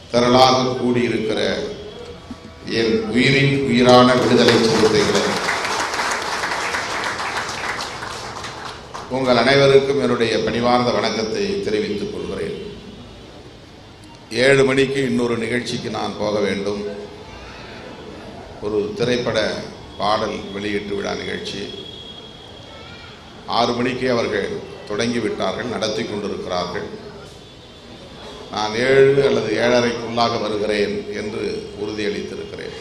திரளாக கூடியிருக்கிற என் உயிரின் உயிரான விடுதலை சிறுத்தைகளே உங்கள் அனைவருக்கும் என்னுடைய பணிவார்ந்த வணக்கத்தை தெரிவித்துக் கொள்கிறேன் ஏழு மணிக்கு இன்னொரு நிகழ்ச்சிக்கு நான் போக வேண்டும் ஒரு திரைப்பட பாடல் வெளியீட்டு விழா நிகழ்ச்சி ஆறு மணிக்கு அவர்கள் தொடங்கி விட்டார்கள் நடத்தி கொண்டிருக்கிறார்கள் நான் ஏழு அல்லது ஏழரைக்குள்ளாக வருகிறேன் என்று உறுதியளித்திருக்கிறேன்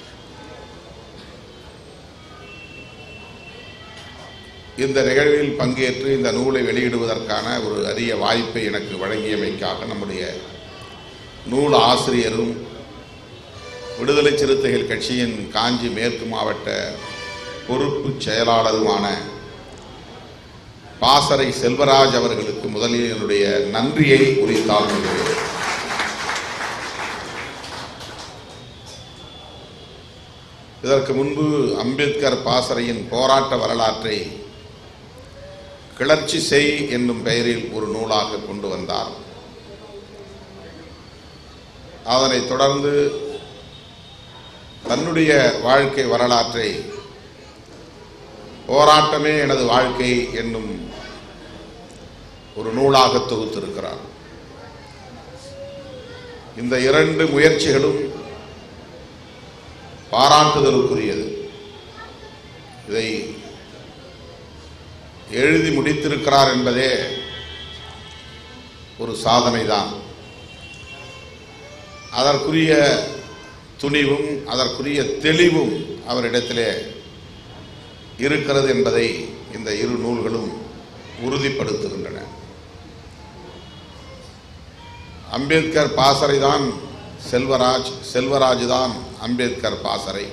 இந்த நிகழ்வில் பங்கேற்று இந்த நூலை வெளியிடுவதற்கான ஒரு அரிய வாய்ப்பை எனக்கு வழங்கியமைக்காக நம்முடைய நூல் ஆசிரியரும் விடுதலை சிறுத்தைகள் கட்சியின் காஞ்சி மேற்கு மாவட்ட பொறுப்பு செயலாளருமான பாசறை செல்வராஜ் அவர்களுக்கு முதலில் என்னுடைய நன்றியை உரித்தாழ்கிறேன் இதற்கு முன்பு அம்பேத்கர் பாசறையின் போராட்ட வரலாற்றை கிளர்ச்சி செய் என்னும் பெயரில் ஒரு நூலாக கொண்டு வந்தார் அதனைத் தொடர்ந்து தன்னுடைய வாழ்க்கை வரலாற்றை போராட்டமே எனது வாழ்க்கை என்னும் ஒரு நூலாக தொகுத்திருக்கிறார் இந்த இரண்டு முயற்சிகளும் பாராட்டுதலுக்குரியது இதை எழுதி முடித்திருக்கிறார் என்பதே ஒரு சாதனைதான் அதற்குரிய துணிவும் அதற்குரிய தெளிவும் அவரிடத்திலே இருக்கிறது என்பதை இந்த இரு நூல்களும் உறுதிப்படுத்துகின்றன அம்பேத்கர் பாசறை தான் செல்வராஜ் செல்வராஜ் தான் அம்பேத்கர் பாசறை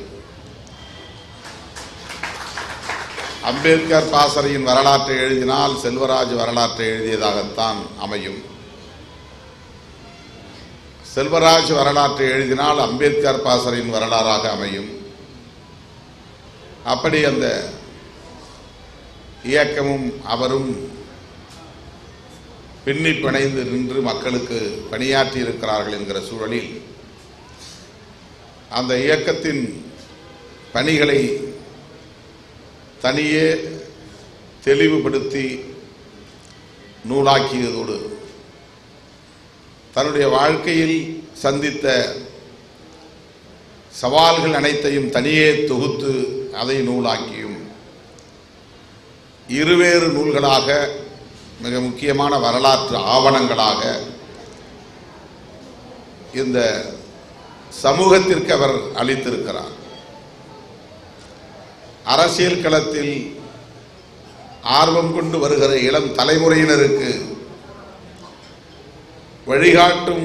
அம்பேத்கர் பாசறையின் வரலாற்றை எழுதினால் செல்வராஜ் வரலாற்றை எழுதியதாகத்தான் அமையும் செல்வராஜ் வரலாற்றை எழுதினால் அம்பேத்கர் பாசறையின் வரலாறாக அமையும் அப்படி அந்த இயக்கமும் அவரும் பின்னி பிணைந்து நின்று மக்களுக்கு பணியாற்றி இருக்கிறார்கள் என்கிற சூழலில் அந்த இயக்கத்தின் பணிகளை தனியே தெளிவுபடுத்தி நூலாக்கியதோடு தன்னுடைய வாழ்க்கையில் சந்தித்த சவால்கள் அனைத்தையும் தனியே தொகுத்து அதை நூலாக்கியும் இருவேறு நூல்களாக மிக முக்கியமான வரலாற்று ஆவணங்களாக இந்த சமூகத்திற்கு அவர் அளித்திருக்கிறார் அரசியல் களத்தில் ஆர்வம் கொண்டு வருகிற இளம் தலைமுறையினருக்கு வழிகாட்டும்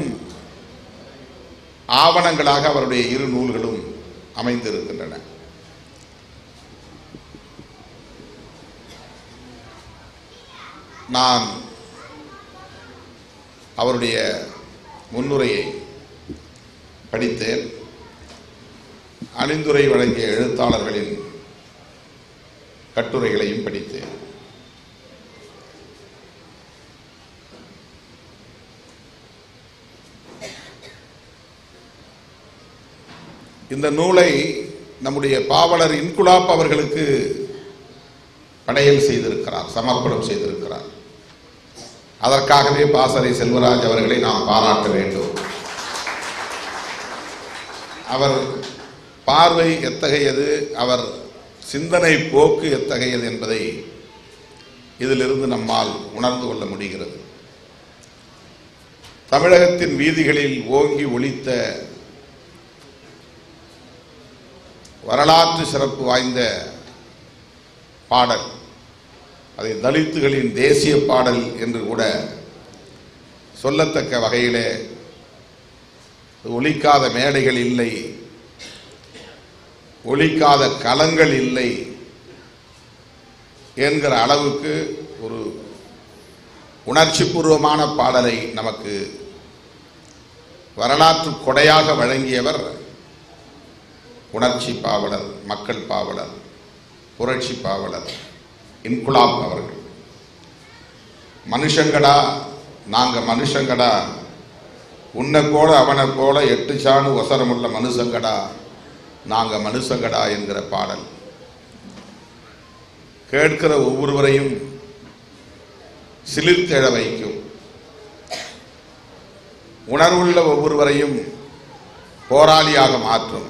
ஆவணங்களாக அவருடைய இரு நூல்களும் அமைந்திருக்கின்றன நான் அவருடைய முன்னுரையை படித்தேன் அணிந்துரை வழங்கிய எழுத்தாளர்களின் கட்டுரைகளையும் படித்தேன் இந்த நூலை நம்முடைய பாவலர் இன்குலாப் அவர்களுக்கு படையல் செய்திருக்கிறார் சமர்ப்பணம் செய்திருக்கிறார் அதற்காகவே பாசறை செல்வராஜ் அவர்களை நாம் பாராட்ட வேண்டும் அவர் பார்வை எத்தகையது அவர் சிந்தனை போக்கு எத்தகையது என்பதை இதிலிருந்து நம்மால் உணர்ந்து கொள்ள முடிகிறது தமிழகத்தின் வீதிகளில் ஓங்கி ஒலித்த வரலாற்று சிறப்பு வாய்ந்த பாடல் அதை தலித்துகளின் தேசிய பாடல் என்று கூட சொல்லத்தக்க வகையிலே ஒலிக்காத மேடைகள் இல்லை ஒலிக்காத களங்கள் இல்லை என்கிற அளவுக்கு ஒரு உணர்ச்சிபூர்வமான பாடலை நமக்கு வரலாற்று கொடையாக வழங்கியவர் உணர்ச்சி பாவலர் மக்கள் பாவலர் புரட்சி பாவலர் இன்குலாப் அவர்கள் மனுஷங்கடா நாங்க மனுஷங்கடா உன்னை போல அவனை போல எட்டு சாணு ஒசரமுள்ள மனுசங்கடா நாங்க மனுசங்கடா என்கிற பாடல் கேட்கிற ஒவ்வொருவரையும் சிலிர்த்தெழ வைக்கும் உணர்வுள்ள ஒவ்வொருவரையும் போராளியாக மாற்றும்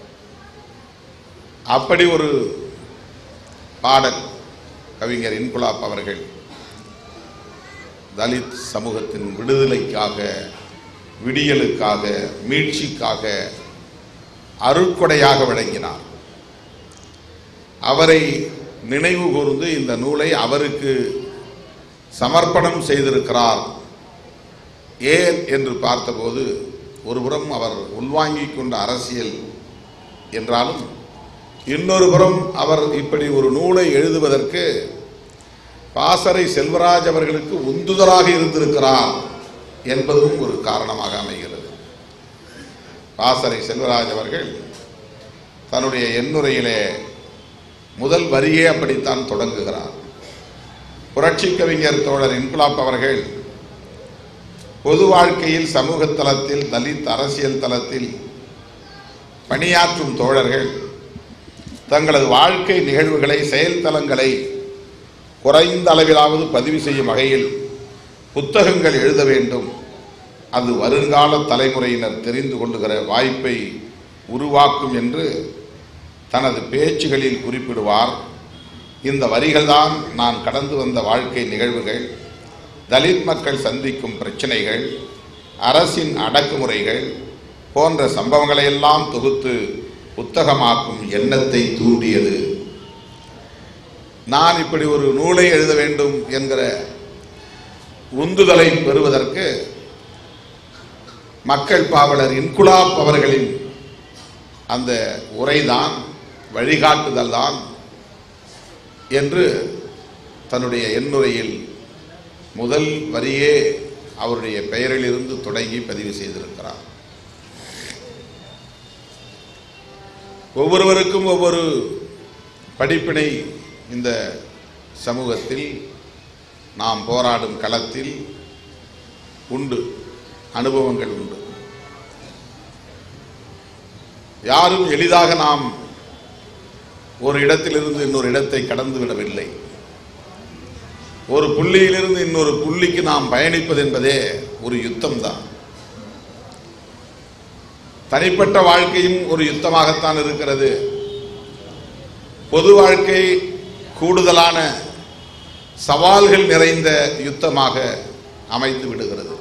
அப்படி ஒரு பாடல் கவிஞர் இன்குலாப் அவர்கள் தலித் சமூகத்தின் விடுதலைக்காக விடியலுக்காக மீட்சிக்காக அருட்கொடையாக வழங்கினார் அவரை நினைவு கூர்ந்து இந்த நூலை அவருக்கு சமர்ப்பணம் செய்திருக்கிறார் ஏன் என்று பார்த்தபோது ஒருபுறம் அவர் உள்வாங்கிக் கொண்ட அரசியல் என்றாலும் இன்னொரு புறம் அவர் இப்படி ஒரு நூலை எழுதுவதற்கு பாசறை செல்வராஜ் அவர்களுக்கு உந்துதலாக இருந்திருக்கிறார் என்பதும் ஒரு காரணமாக அமைகிறது பாசறை செல்வராஜ் அவர்கள் தன்னுடைய எண்ணுரையிலே முதல் வரியே அப்படித்தான் தொடங்குகிறார் புரட்சி கவிஞர் தோழர் இன்குலாப் அவர்கள் பொது வாழ்க்கையில் சமூக தளத்தில் தலித் அரசியல் தளத்தில் பணியாற்றும் தோழர்கள் தங்களது வாழ்க்கை நிகழ்வுகளை செயல்தலங்களை குறைந்த அளவிலாவது பதிவு செய்யும் வகையில் புத்தகங்கள் எழுத வேண்டும் அது வருங்கால தலைமுறையினர் தெரிந்து கொள்ளுகிற வாய்ப்பை உருவாக்கும் என்று தனது பேச்சுகளில் குறிப்பிடுவார் இந்த வரிகள்தான் நான் கடந்து வந்த வாழ்க்கை நிகழ்வுகள் தலித் மக்கள் சந்திக்கும் பிரச்சனைகள் அரசின் அடக்குமுறைகள் போன்ற சம்பவங்களை எல்லாம் தொகுத்து புத்தகமாக்கும் எண்ணத்தை தூண்டியது நான் இப்படி ஒரு நூலை எழுத வேண்டும் என்கிற உந்துதலை பெறுவதற்கு மக்கள் பாவலர் இன்குலாப் அவர்களின் அந்த உரைதான் வழிகாட்டுதல் தான் என்று தன்னுடைய எண்ணுரையில் முதல் வரியே அவருடைய பெயரிலிருந்து தொடங்கி பதிவு செய்திருக்கிறார் ஒவ்வொருவருக்கும் ஒவ்வொரு படிப்பினை இந்த சமூகத்தில் நாம் போராடும் களத்தில் உண்டு அனுபவங்கள் உண்டு யாரும் எளிதாக நாம் ஒரு இடத்திலிருந்து இன்னொரு இடத்தை கடந்து விடவில்லை ஒரு புள்ளியிலிருந்து இன்னொரு புள்ளிக்கு நாம் பயணிப்பது என்பதே ஒரு யுத்தம் தான் தனிப்பட்ட வாழ்க்கையும் ஒரு யுத்தமாகத்தான் இருக்கிறது பொது வாழ்க்கை கூடுதலான சவால்கள் நிறைந்த யுத்தமாக அமைந்து விடுகிறது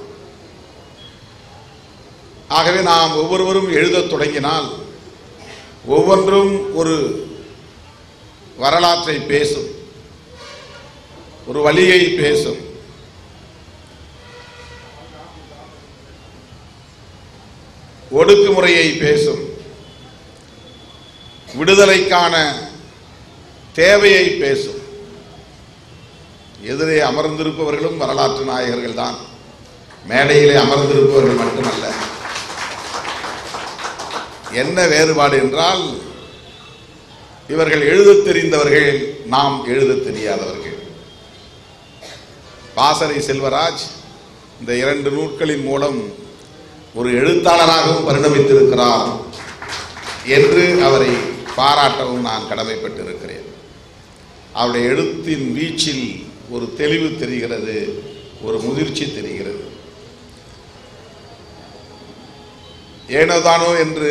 ஆகவே நாம் ஒவ்வொருவரும் எழுதத் தொடங்கினால் ஒவ்வொன்றும் ஒரு வரலாற்றை பேசும் ஒரு வழியை பேசும் ஒடுக்குமுறையை பேசும் விடுதலைக்கான தேவையை பேசும் எதிரே அமர்ந்திருப்பவர்களும் வரலாற்று நாயகர்கள் தான் மேடையிலே அமர்ந்திருப்பவர்கள் மட்டுமல்ல என்ன வேறுபாடு என்றால் இவர்கள் எழுதத் தெரிந்தவர்கள் நாம் எழுதத் தெரியாதவர்கள் பாசறை செல்வராஜ் இந்த இரண்டு நூட்களின் மூலம் ஒரு எழுத்தாளராகவும் பரிணமித்திருக்கிறார் என்று அவரை பாராட்டவும் நான் கடமைப்பட்டிருக்கிறேன் அவருடைய எழுத்தின் வீச்சில் ஒரு தெளிவு தெரிகிறது ஒரு முதிர்ச்சி தெரிகிறது ஏனோதானோ என்று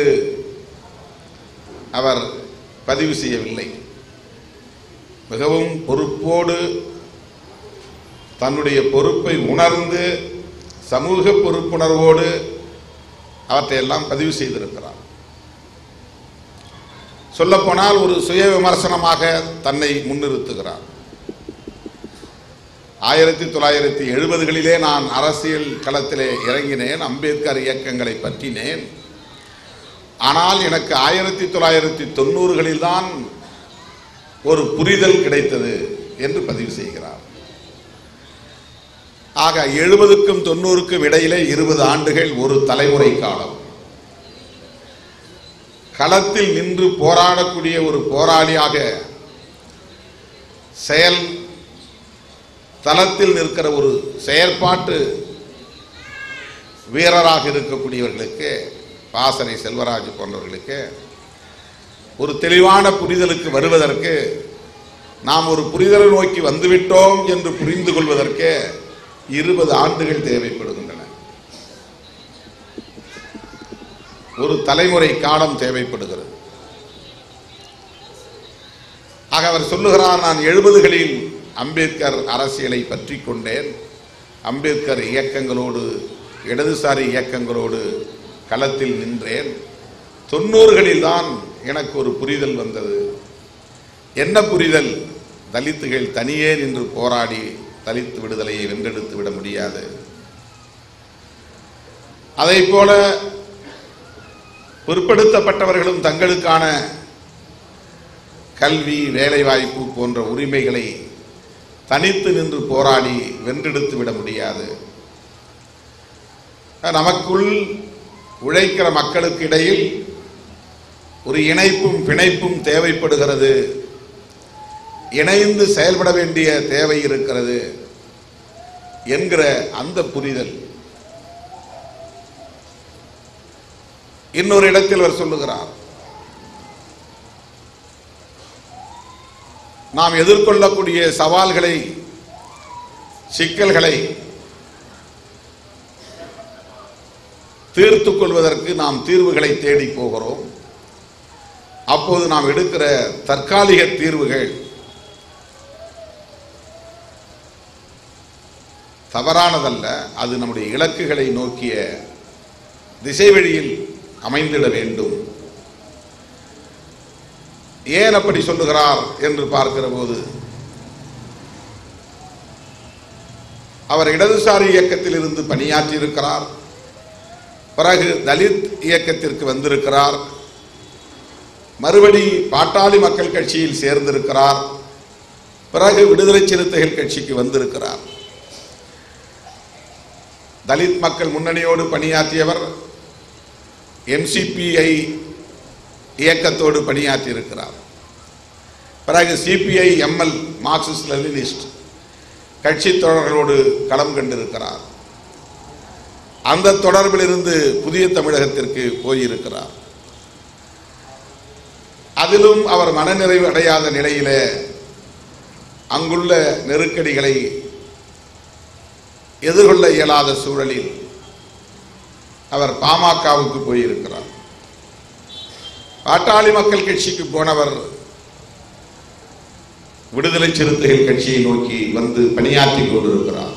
அவர் பதிவு செய்யவில்லை மிகவும் பொறுப்போடு தன்னுடைய பொறுப்பை உணர்ந்து சமூக பொறுப்புணர்வோடு அவற்றையெல்லாம் பதிவு செய்திருக்கிறார் சொல்லப்போனால் ஒரு சுய விமர்சனமாக தன்னை முன்னிறுத்துகிறார் ஆயிரத்தி தொள்ளாயிரத்தி எழுபதுகளிலே நான் அரசியல் களத்திலே இறங்கினேன் அம்பேத்கர் இயக்கங்களை பற்றினேன் ஆனால் எனக்கு ஆயிரத்தி தொள்ளாயிரத்தி தொண்ணூறுகளில் தான் ஒரு புரிதல் கிடைத்தது என்று பதிவு செய்கிறார் ஆக எழுபதுக்கும் தொண்ணூறுக்கும் இடையிலே இருபது ஆண்டுகள் ஒரு தலைமுறை காலம் களத்தில் நின்று போராடக்கூடிய ஒரு போராளியாக செயல் தளத்தில் நிற்கிற ஒரு செயற்பாட்டு வீரராக இருக்கக்கூடியவர்களுக்கு பாசறை செல்வராஜ் போன்றவர்களுக்கு ஒரு தெளிவான புரிதலுக்கு வருவதற்கு நாம் ஒரு புரிதலை நோக்கி வந்துவிட்டோம் என்று புரிந்து கொள்வதற்கு இருபது ஆண்டுகள் தேவைப்படுகின்றன ஒரு தலைமுறை காலம் தேவைப்படுகிறது ஆக அவர் சொல்லுகிறார் நான் எழுபதுகளில் அம்பேத்கர் அரசியலை பற்றி கொண்டேன் அம்பேத்கர் இயக்கங்களோடு இடதுசாரி இயக்கங்களோடு களத்தில் நின்றேன் தொண்ணூறுகளில் தான் எனக்கு ஒரு புரிதல் வந்தது என்ன புரிதல் தலித்துகள் தனியே நின்று போராடி தலித் விடுதலையை வென்றெடுத்து விட முடியாது அதை போல பிற்படுத்தப்பட்டவர்களும் தங்களுக்கான கல்வி வேலைவாய்ப்பு போன்ற உரிமைகளை தனித்து நின்று போராடி வென்றெடுத்து விட முடியாது நமக்குள் உழைக்கிற மக்களுக்கு இடையில் ஒரு இணைப்பும் பிணைப்பும் தேவைப்படுகிறது இணைந்து செயல்பட வேண்டிய தேவை இருக்கிறது என்கிற அந்த புரிதல் இன்னொரு இடத்தில் அவர் சொல்லுகிறார் நாம் எதிர்கொள்ளக்கூடிய சவால்களை சிக்கல்களை தீர்த்துக் கொள்வதற்கு நாம் தீர்வுகளை தேடி போகிறோம் அப்போது நாம் எடுக்கிற தற்காலிக தீர்வுகள் தவறானதல்ல அது நம்முடைய இலக்குகளை நோக்கிய திசை வழியில் அமைந்திட வேண்டும் ஏன் அப்படி சொல்லுகிறார் என்று பார்க்கிற போது அவர் இடதுசாரி இயக்கத்தில் இருந்து பணியாற்றி இருக்கிறார் பிறகு தலித் இயக்கத்திற்கு வந்திருக்கிறார் மறுபடி பாட்டாளி மக்கள் கட்சியில் சேர்ந்திருக்கிறார் பிறகு விடுதலை சிறுத்தைகள் கட்சிக்கு வந்திருக்கிறார் தலித் மக்கள் முன்னணியோடு பணியாற்றியவர் எம்சிபிஐ இயக்கத்தோடு பணியாற்றி இருக்கிறார் பிறகு சிபிஐ எம்எல் மார்க்சிஸ்ட் லெனினிஸ்ட் கட்சி தொடர்களோடு களம் கண்டிருக்கிறார் அந்த தொடர்பில் இருந்து புதிய தமிழகத்திற்கு போயிருக்கிறார் அதிலும் அவர் மனநிறைவு அடையாத நிலையிலே அங்குள்ள நெருக்கடிகளை எதிர்கொள்ள இயலாத சூழலில் அவர் பாமகவுக்கு போயிருக்கிறார் பாட்டாளி மக்கள் கட்சிக்கு போனவர் விடுதலை சிறுத்தைகள் கட்சியை நோக்கி வந்து பணியாற்றி கொண்டிருக்கிறார்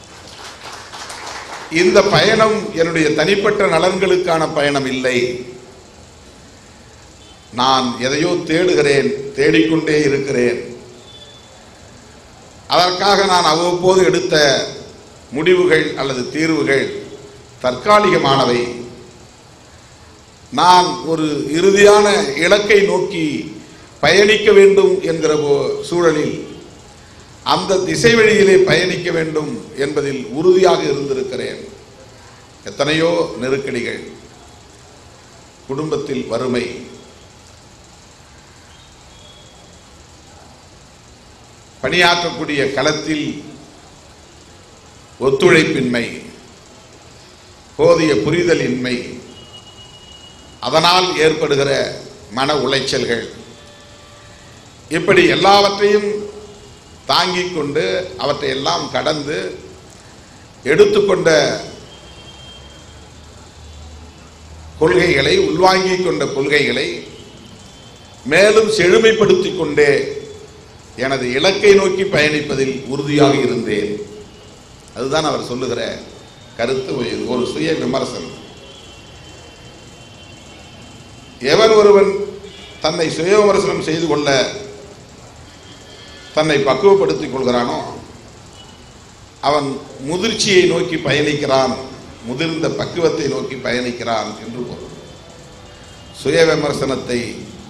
இந்த பயணம் என்னுடைய தனிப்பட்ட நலன்களுக்கான பயணம் இல்லை நான் எதையோ தேடுகிறேன் தேடிக்கொண்டே இருக்கிறேன் அதற்காக நான் அவ்வப்போது எடுத்த முடிவுகள் அல்லது தீர்வுகள் தற்காலிகமானவை நான் ஒரு இறுதியான இலக்கை நோக்கி பயணிக்க வேண்டும் என்கிற போ- சூழலில் அந்த திசை வழியிலே பயணிக்க வேண்டும் என்பதில் உறுதியாக இருந்திருக்கிறேன் எத்தனையோ நெருக்கடிகள் குடும்பத்தில் வறுமை பணியாற்றக்கூடிய களத்தில் ஒத்துழைப்பின்மை போதிய புரிதலின்மை அதனால் ஏற்படுகிற மன உளைச்சல்கள் இப்படி எல்லாவற்றையும் தாங்கிக் கொண்டு அவற்றை எல்லாம் கடந்து எடுத்துக்கொண்ட கொள்கைகளை உள்வாங்கிக் கொண்ட கொள்கைகளை மேலும் செழுமைப்படுத்திக் கொண்டே எனது இலக்கை நோக்கி பயணிப்பதில் உறுதியாக இருந்தேன் அதுதான் அவர் சொல்லுகிற கருத்து ஒரு- ஒரு சுய விமர்சனம் எவன் ஒருவன் தன்னை சுய விமர்சனம் செய்து கொள்ள தன்னை பக்குவப்படுத்திக் கொள்கிறானோ அவன் முதிர்ச்சியை நோக்கி பயணிக்கிறான் முதிர்ந்த பக்குவத்தை நோக்கி பயணிக்கிறான் என்று பொருள் சுய விமர்சனத்தை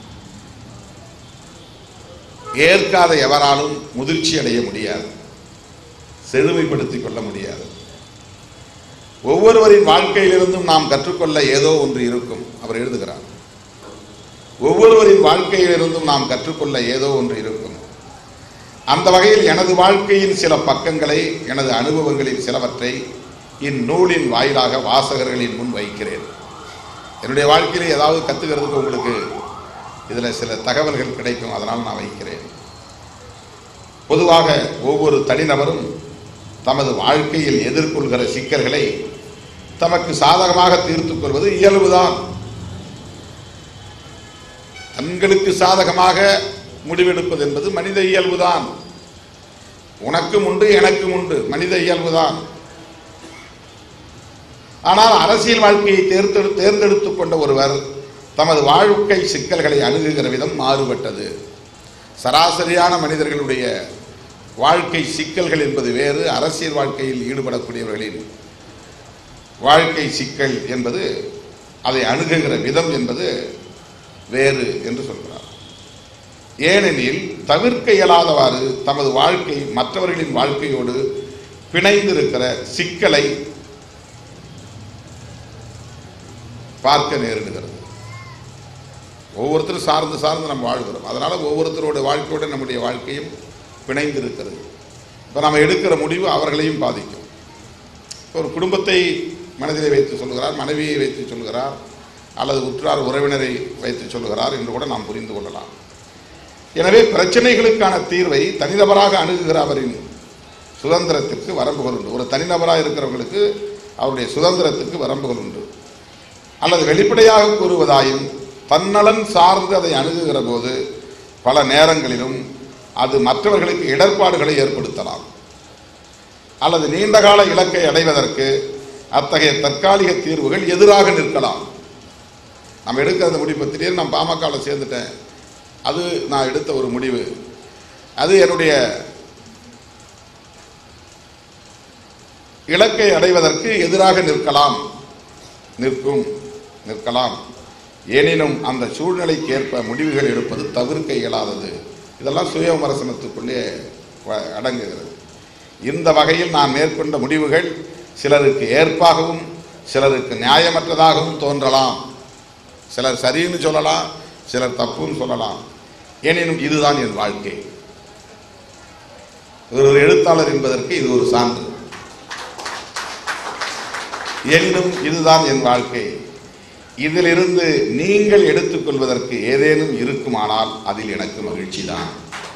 ஏற்காத எவராலும் முதிர்ச்சி அடைய முடியாது செழுமைப்படுத்திக் கொள்ள முடியாது ஒவ்வொருவரின் வாழ்க்கையிலிருந்தும் நாம் கற்றுக்கொள்ள ஏதோ ஒன்று இருக்கும் அவர் எழுதுகிறார் ஒவ்வொருவரின் வாழ்க்கையிலிருந்தும் நாம் கற்றுக்கொள்ள ஏதோ ஒன்று இருக்கும் அந்த வகையில் எனது வாழ்க்கையின் சில பக்கங்களை எனது அனுபவங்களில் சிலவற்றை இந்நூலின் வாயிலாக வாசகர்களின் முன் வைக்கிறேன் என்னுடைய வாழ்க்கையிலே ஏதாவது கத்துக்கிறதுக்கு உங்களுக்கு இதில் சில தகவல்கள் கிடைக்கும் அதனால் நான் வைக்கிறேன் பொதுவாக ஒவ்வொரு தனிநபரும் தமது வாழ்க்கையில் எதிர்கொள்கிற சிக்கல்களை தமக்கு சாதகமாக தீர்த்துக் கொள்வது இயல்புதான் தங்களுக்கு சாதகமாக முடிவெடுப்பது என்பது மனித இயல்புதான் உனக்கும் உண்டு எனக்கும் உண்டு மனித இயல்புதான் ஆனால் அரசியல் வாழ்க்கையை தேர்ந்தெடு தேர்ந்தெடுத்துக் கொண்ட ஒருவர் தமது வாழ்க்கை சிக்கல்களை அணுகுகிற விதம் மாறுபட்டது சராசரியான மனிதர்களுடைய வாழ்க்கை சிக்கல்கள் என்பது வேறு அரசியல் வாழ்க்கையில் ஈடுபடக்கூடியவர்களின் வாழ்க்கை சிக்கல் என்பது அதை அணுகுகிற விதம் என்பது வேறு என்று சொல்கிறார் ஏனெனில் தவிர்க்க இயலாதவாறு தமது வாழ்க்கை மற்றவர்களின் வாழ்க்கையோடு பிணைந்திருக்கிற சிக்கலை பார்க்க நேரிடுகிறது ஒவ்வொருத்தரும் சார்ந்து சார்ந்து நம்ம வாழ்கிறோம் அதனால ஒவ்வொருத்தரோட வாழ்க்கையோட நம்முடைய வாழ்க்கையும் பிணைந்திருக்கிறது இப்போ நம்ம எடுக்கிற முடிவு அவர்களையும் பாதிக்கும் ஒரு குடும்பத்தை மனதிலே வைத்து சொல்லுகிறார் மனைவியை வைத்து சொல்லுகிறார் அல்லது உற்றார் உறவினரை வைத்து சொல்லுகிறார் என்று கூட நாம் புரிந்து கொள்ளலாம் எனவே பிரச்சனைகளுக்கான தீர்வை தனிநபராக அணுகுகிற அவரின் சுதந்திரத்திற்கு வரம்புகள் உண்டு ஒரு தனிநபராக இருக்கிறவங்களுக்கு அவருடைய சுதந்திரத்திற்கு வரம்புகள் உண்டு அல்லது வெளிப்படையாக கூறுவதாயும் தன்னலன் சார்ந்து அதை அணுகுகிற போது பல நேரங்களிலும் அது மற்றவர்களுக்கு இடர்பாடுகளை ஏற்படுத்தலாம் அல்லது நீண்டகால இலக்கை அடைவதற்கு அத்தகைய தற்காலிக தீர்வுகள் எதிராக நிற்கலாம் நம்ம எடுக்கிற அந்த முடிவு திடீர்னு நான் பாமகவில் சேர்ந்துட்டேன் அது நான் எடுத்த ஒரு முடிவு அது என்னுடைய இலக்கை அடைவதற்கு எதிராக நிற்கலாம் நிற்கும் நிற்கலாம் எனினும் அந்த சூழ்நிலைக்கு ஏற்ப முடிவுகள் எடுப்பது தவிர்க்க இயலாதது இதெல்லாம் சுய விமர்சனத்துக்குள்ளே வ- அடங்குகிறது இந்த வகையில் நான் மேற்கொண்ட முடிவுகள் சிலருக்கு ஏற்பாகவும் சிலருக்கு நியாயமற்றதாகவும் தோன்றலாம் சிலர் சரின்னு சொல்லலாம் சிலர் தப்புன்னு சொல்லலாம் எனினும் இதுதான் என் வாழ்க்கை ஒரு எழுத்தாளர் என்பதற்கு இது ஒரு சான்று எனினும் இதுதான் என் வாழ்க்கை இதிலிருந்து நீங்கள் எடுத்துக்கொள்வதற்கு ஏதேனும் இருக்குமானால் அதில் எனக்கு மகிழ்ச்சி தான்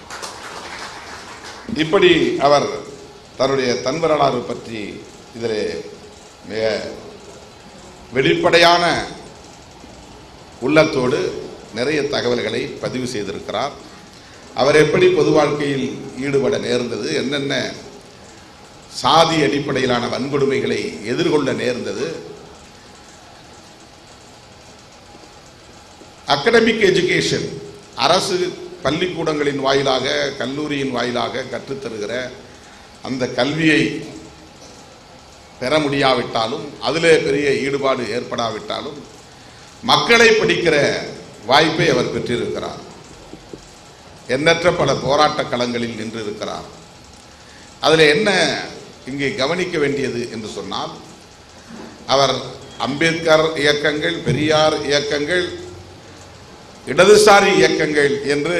இப்படி அவர் தன்னுடைய தன் வரலாறு பற்றி இதில் மிக வெளிப்படையான உள்ளத்தோடு நிறைய தகவல்களை பதிவு செய்திருக்கிறார் அவர் எப்படி பொது வாழ்க்கையில் ஈடுபட நேர்ந்தது என்னென்ன சாதி அடிப்படையிலான வன்கொடுமைகளை எதிர்கொள்ள நேர்ந்தது அகடமிக் எஜுகேஷன் அரசு பள்ளிக்கூடங்களின் வாயிலாக கல்லூரியின் வாயிலாக கற்றுத்தருகிற அந்த கல்வியை பெற முடியாவிட்டாலும் அதிலே பெரிய ஈடுபாடு ஏற்படாவிட்டாலும் மக்களை படிக்கிற வாய்ப்பை அவர் பெற்றிருக்கிறார் எண்ணற்ற பல போராட்ட களங்களில் நின்று இருக்கிறார் அதில் என்ன இங்கே கவனிக்க வேண்டியது என்று சொன்னால் அவர் அம்பேத்கர் இயக்கங்கள் பெரியார் இயக்கங்கள் இடதுசாரி இயக்கங்கள் என்று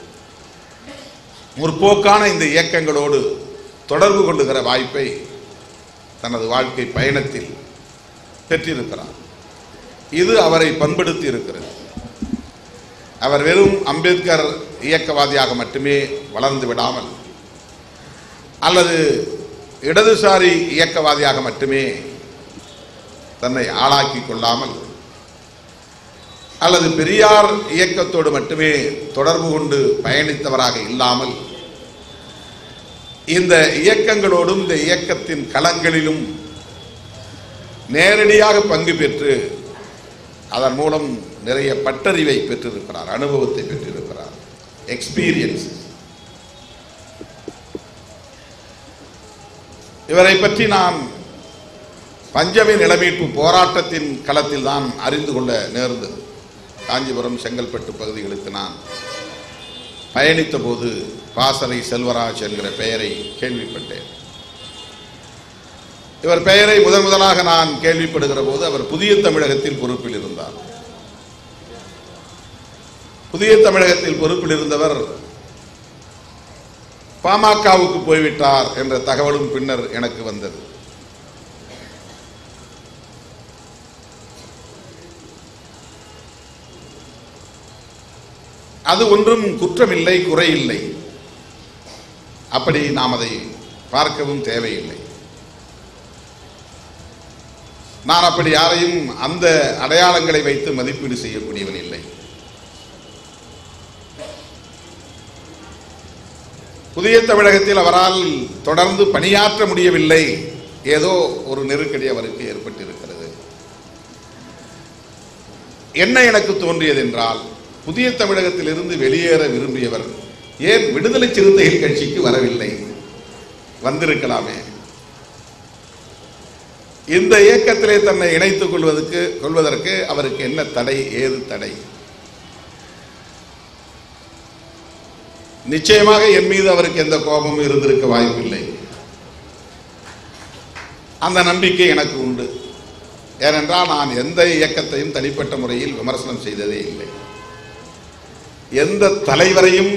முற்போக்கான இந்த இயக்கங்களோடு தொடர்பு கொள்ளுகிற வாய்ப்பை தனது வாழ்க்கை பயணத்தில் பெற்றிருக்கிறார் இது அவரை பண்படுத்தி இருக்கிறது அவர் வெறும் அம்பேத்கர் இயக்கவாதியாக மட்டுமே வளர்ந்து விடாமல் அல்லது இடதுசாரி இயக்கவாதியாக மட்டுமே தன்னை ஆளாக்கி கொள்ளாமல் அல்லது பெரியார் இயக்கத்தோடு மட்டுமே தொடர்பு கொண்டு பயணித்தவராக இல்லாமல் இந்த இயக்கங்களோடும் இந்த இயக்கத்தின் களங்களிலும் நேரடியாக பங்கு பெற்று அதன் மூலம் நிறைய பட்டறிவை பெற்றிருக்கிறார் அனுபவத்தை பெற்றிருக்கிறார் எக்ஸ்பீரியன்ஸ் இவரை பற்றி நான் பஞ்சமி நிலமீட்பு போராட்டத்தின் களத்தில் தான் அறிந்து கொள்ள நேர்ந்தது காஞ்சிபுரம் செங்கல்பட்டு பகுதிகளுக்கு நான் பயணித்த போது பாசறை செல்வராஜ் என்கிற பெயரை கேள்விப்பட்டேன் இவர் பெயரை முதன் முதலாக நான் கேள்விப்படுகிற போது அவர் புதிய தமிழகத்தில் பொறுப்பில் இருந்தார் புதிய தமிழகத்தில் பொறுப்பில் இருந்தவர் பாமகவுக்கு போய்விட்டார் என்ற தகவலும் பின்னர் எனக்கு வந்தது அது ஒன்றும் குற்றமில்லை குறையில்லை அப்படி நாம் அதை பார்க்கவும் தேவையில்லை நான் அப்படி யாரையும் அந்த அடையாளங்களை வைத்து மதிப்பீடு செய்யக்கூடியவன் இல்லை புதிய தமிழகத்தில் அவரால் தொடர்ந்து பணியாற்ற முடியவில்லை ஏதோ ஒரு நெருக்கடி அவருக்கு ஏற்பட்டிருக்கிறது என்ன எனக்கு தோன்றியது என்றால் புதிய தமிழகத்திலிருந்து வெளியேற விரும்பியவர் ஏன் விடுதலை சிறுத்தைகள் கட்சிக்கு வரவில்லை வந்திருக்கலாமே இந்த இயக்கத்திலே தன்னை இணைத்துக் கொள்வதற்கு கொள்வதற்கு அவருக்கு என்ன தடை ஏது தடை நிச்சயமாக என் மீது அவருக்கு எந்த கோபமும் இருந்திருக்க வாய்ப்பில்லை அந்த நம்பிக்கை எனக்கு உண்டு ஏனென்றால் நான் எந்த இயக்கத்தையும் தனிப்பட்ட முறையில் விமர்சனம் செய்ததே இல்லை எந்த தலைவரையும்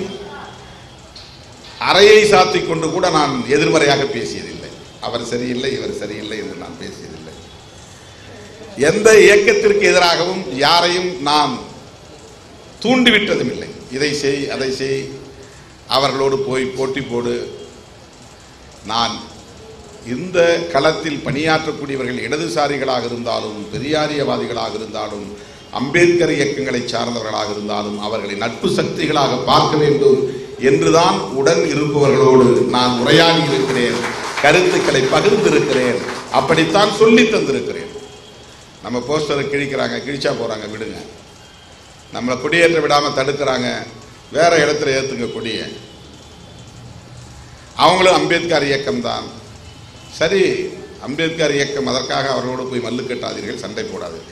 அறையை சாத்திக் கொண்டு கூட நான் எதிர்மறையாக பேசியதில்லை அவர் சரியில்லை இவர் சரியில்லை என்று நான் பேசியதில்லை எந்த இயக்கத்திற்கு எதிராகவும் யாரையும் நான் தூண்டிவிட்டதும் இல்லை இதை செய் அதை செய் அவர்களோடு போய் போட்டி போடு நான் இந்த களத்தில் பணியாற்றக்கூடியவர்கள் இடதுசாரிகளாக இருந்தாலும் பெரியாரியவாதிகளாக இருந்தாலும் அம்பேத்கர் இயக்கங்களை சார்ந்தவர்களாக இருந்தாலும் அவர்களை நட்பு சக்திகளாக பார்க்க வேண்டும் என்றுதான் உடன் இருப்பவர்களோடு நான் உரையாடி இருக்கிறேன் கருத்துக்களை பகிர்ந்திருக்கிறேன் அப்படித்தான் சொல்லி தந்திருக்கிறேன் நம்ம போஸ்டரை கிழிக்கிறாங்க கிழிச்சா போறாங்க விடுங்க நம்மளை குடியேற்ற விடாம தடுக்கிறாங்க வேற இடத்துல ஏத்துங்க கொடியை அவங்களும் அம்பேத்கர் இயக்கம்தான் சரி அம்பேத்கர் இயக்கம் அதற்காக அவர்களோடு போய் மல்லு கட்டாதீர்கள் சண்டை போடாதீர்கள்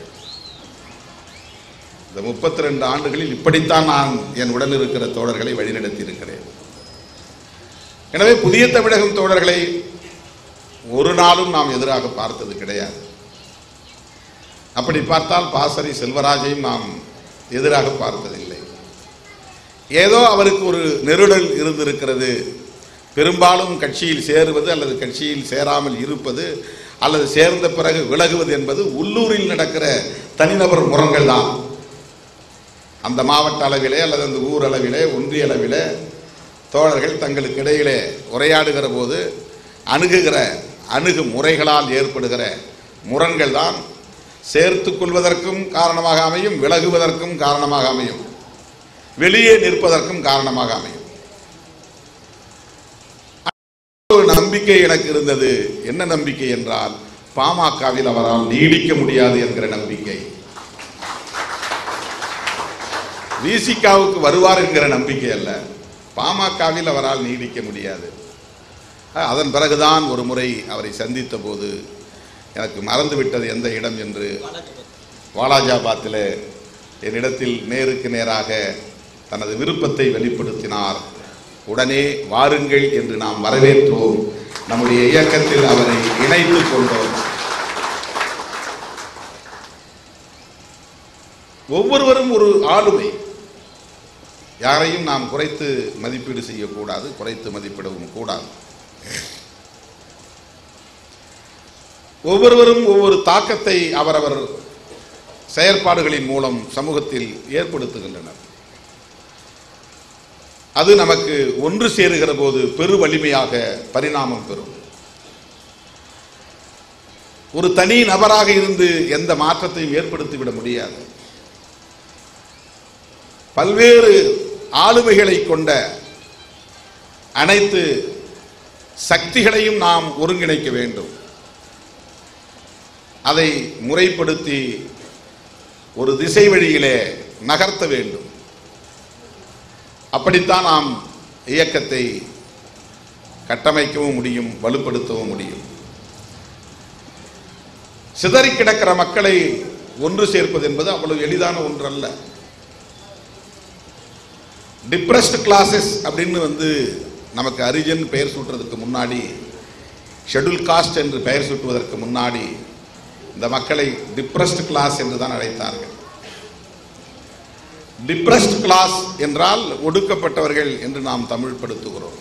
இந்த முப்பத்தி ரெண்டு ஆண்டுகளில் இப்படித்தான் நான் என் உடன் இருக்கிற தோழர்களை வழிநடத்தி இருக்கிறேன் எனவே புதிய தமிழகம் தோழர்களை ஒரு நாளும் நாம் எதிராக பார்த்தது கிடையாது அப்படி பார்த்தால் பாசறை செல்வராஜையும் நாம் எதிராக பார்த்ததில்லை ஏதோ அவருக்கு ஒரு நெருடல் இருந்திருக்கிறது பெரும்பாலும் கட்சியில் சேருவது அல்லது கட்சியில் சேராமல் இருப்பது அல்லது சேர்ந்த பிறகு விலகுவது என்பது உள்ளூரில் நடக்கிற தனிநபர் முரங்கள் தான் அந்த மாவட்ட அளவிலே அல்லது அந்த ஊர் அளவிலே ஒன்றிய அளவிலே தோழர்கள் தங்களுக்கு இடையிலே உரையாடுகிற போது அணுகுகிற அணுகு முறைகளால் ஏற்படுகிற முரண்கள் தான் சேர்த்துக் கொள்வதற்கும் காரணமாக அமையும் விலகுவதற்கும் காரணமாக அமையும் வெளியே நிற்பதற்கும் காரணமாக அமையும் ஒரு நம்பிக்கை எனக்கு இருந்தது என்ன நம்பிக்கை என்றால் பாமகவில் அவரால் நீடிக்க முடியாது என்கிற நம்பிக்கை விசிகாவுக்கு வருவார் என்கிற நம்பிக்கை அல்ல பாமகவில் அவரால் நீடிக்க முடியாது அஹ், அதன் பிறகுதான் ஒரு முறை அவரை சந்தித்த போது எனக்கு மறந்து விட்டது எந்த இடம் என்று வாலாஜாபாத்தில் என்னிடத்தில் நேருக்கு நேராக தனது விருப்பத்தை வெளிப்படுத்தினார் உடனே வாருங்கள் என்று நாம் வரவேற்றோம் நம்முடைய இயக்கத்தில் அவரை இணைத்துக் கொண்டோம் ஒவ்வொருவரும் ஒரு ஆளுமை யாரையும் நாம் குறைத்து மதிப்பீடு செய்யக்கூடாது குறைத்து மதிப்பிடவும் கூடாது ஒவ்வொருவரும் ஒவ்வொரு தாக்கத்தை அவரவர் செயற்பாடுகளின் மூலம் சமூகத்தில் ஏற்படுத்துகின்றனர் அது நமக்கு ஒன்று சேருகிற போது பெரு வலிமையாக பரிணாமம் பெறும் ஒரு தனி நபராக இருந்து எந்த மாற்றத்தையும் ஏற்படுத்திவிட முடியாது பல்வேறு ஆளுமைகளை கொண்ட அனைத்து சக்திகளையும் நாம் ஒருங்கிணைக்க வேண்டும் அதை முறைப்படுத்தி ஒரு திசை வழியிலே நகர்த்த வேண்டும் அப்படித்தான் நாம் இயக்கத்தை கட்டமைக்கவும் முடியும் வலுப்படுத்தவும் முடியும் சிதறி கிடக்கிற மக்களை ஒன்று சேர்ப்பது என்பது அவ்வளவு எளிதான ஒன்றல்ல டிப்ரெஸ்ட் கிளாஸஸ் அப்படின்னு வந்து நமக்கு அரிஜன் பெயர் சூட்டுறதுக்கு முன்னாடி ஷெட்யூல் காஸ்ட் என்று பெயர் சூட்டுவதற்கு முன்னாடி இந்த மக்களை டிப்ரெஸ்ட் கிளாஸ் என்று தான் அழைத்தார்கள் டிப்ரெஸ்ட் கிளாஸ் என்றால் ஒடுக்கப்பட்டவர்கள் என்று நாம் தமிழ்படுத்துகிறோம்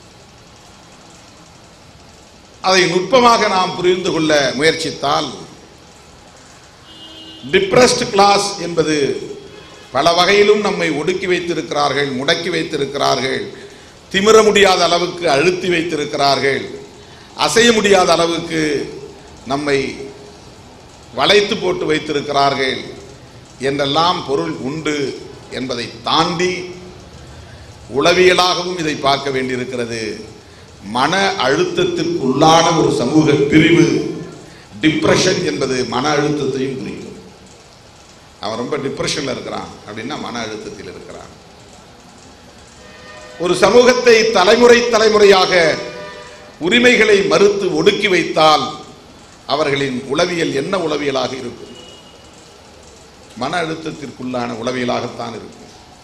அதை நுட்பமாக நாம் புரிந்து கொள்ள முயற்சித்தால் டிப்ரெஸ்ட் கிளாஸ் என்பது பல வகையிலும் நம்மை ஒடுக்கி வைத்திருக்கிறார்கள் முடக்கி வைத்திருக்கிறார்கள் திமிர முடியாத அளவுக்கு அழுத்தி வைத்திருக்கிறார்கள் அசைய முடியாத அளவுக்கு நம்மை வளைத்து போட்டு வைத்திருக்கிறார்கள் என்றெல்லாம் பொருள் உண்டு என்பதை தாண்டி உளவியலாகவும் இதை பார்க்க வேண்டியிருக்கிறது மன அழுத்தத்திற்குள்ளான ஒரு சமூக பிரிவு டிப்ரெஷன் என்பது மன அழுத்தத்தையும் குறிக்கும் அவன் ரொம்ப டிப்ரெஷன்ல இருக்கிறான் அப்படின்னா மன அழுத்தத்தில் இருக்கிறான் ஒரு சமூகத்தை தலைமுறை தலைமுறையாக உரிமைகளை மறுத்து ஒடுக்கி வைத்தால் அவர்களின் உளவியல் என்ன உளவியலாக இருக்கும் மன அழுத்தத்திற்குள்ளான உளவியலாகத்தான் இருக்கும்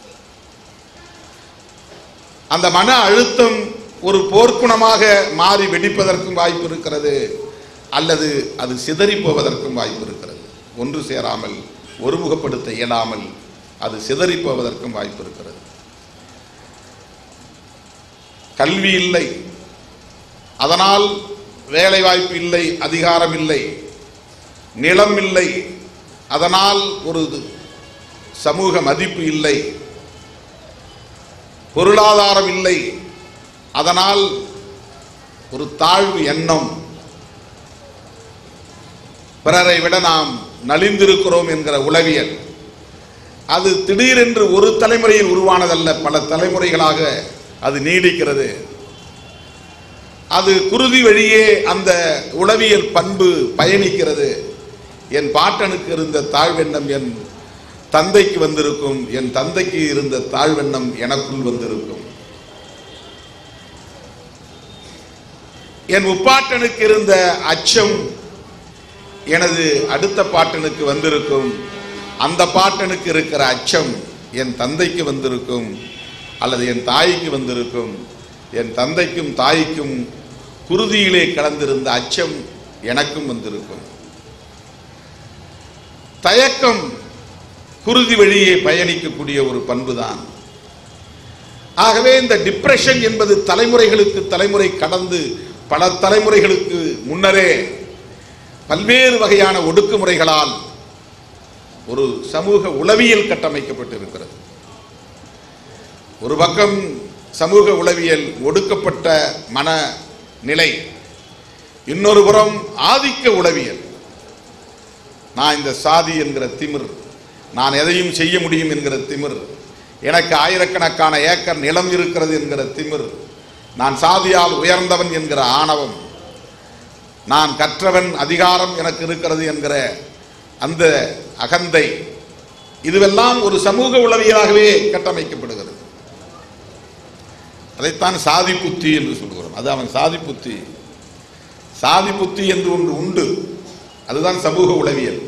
அந்த மன அழுத்தம் ஒரு போர்க்குணமாக மாறி வெடிப்பதற்கும் வாய்ப்பு இருக்கிறது அல்லது அது சிதறி போவதற்கும் வாய்ப்பு இருக்கிறது ஒன்று சேராமல் ஒருமுகப்படுத்த இயலாமல் அது சிதறி போவதற்கும் வாய்ப்பு இருக்கிறது கல்வி இல்லை அதனால் வேலை வாய்ப்பு இல்லை அதிகாரம் இல்லை நிலம் இல்லை அதனால் ஒரு சமூக மதிப்பு இல்லை பொருளாதாரம் இல்லை அதனால் ஒரு தாழ்வு எண்ணம் பிறரை விட நாம் நலிந்திருக்கிறோம் என்கிற உளவியல் அது திடீரென்று ஒரு தலைமுறையில் உருவானதல்ல பல தலைமுறைகளாக அது நீடிக்கிறது அது குருதி வழியே அந்த உளவியல் பண்பு பயணிக்கிறது என் பாட்டனுக்கு இருந்த தாழ்வெண்ணம் என் தந்தைக்கு வந்திருக்கும் என் தந்தைக்கு இருந்த தாழ்வெண்ணம் எனக்குள் வந்திருக்கும் என் முப்பாட்டனுக்கு இருந்த அச்சம் எனது அடுத்த பாட்டனுக்கு வந்திருக்கும் அந்த பாட்டனுக்கு இருக்கிற அச்சம் என் தந்தைக்கு வந்திருக்கும் அல்லது என் தாய்க்கு வந்திருக்கும் என் தந்தைக்கும் தாய்க்கும் குருதியிலே கலந்திருந்த அச்சம் எனக்கும் வந்திருக்கும் தயக்கம் குருதி வழியே பயணிக்கக்கூடிய ஒரு பண்புதான் ஆகவே இந்த டிப்ரெஷன் என்பது தலைமுறைகளுக்கு தலைமுறை கடந்து பல தலைமுறைகளுக்கு முன்னரே பல்வேறு வகையான ஒடுக்குமுறைகளால் ஒரு சமூக உளவியல் கட்டமைக்கப்பட்டிருக்கிறது ஒரு பக்கம் சமூக உளவியல் ஒடுக்கப்பட்ட மன நிலை இன்னொரு புறம் ஆதிக்க உளவியல் நான் இந்த சாதி என்கிற திமிர் நான் எதையும் செய்ய முடியும் என்கிற திமிர் எனக்கு ஆயிரக்கணக்கான ஏக்கர் நிலம் இருக்கிறது என்கிற திமிர் நான் சாதியால் உயர்ந்தவன் என்கிற ஆணவம் நான் கற்றவன் அதிகாரம் எனக்கு இருக்கிறது என்கிற அந்த அகந்தை இதுவெல்லாம் ஒரு சமூக உளவியலாகவே கட்டமைக்கப்படுகிறது அதைத்தான் சாதி புத்தி என்று சொல்கிறோம் அது அவன் சாதி புத்தி சாதி புத்தி என்று ஒன்று உண்டு அதுதான் சமூக உளவியல்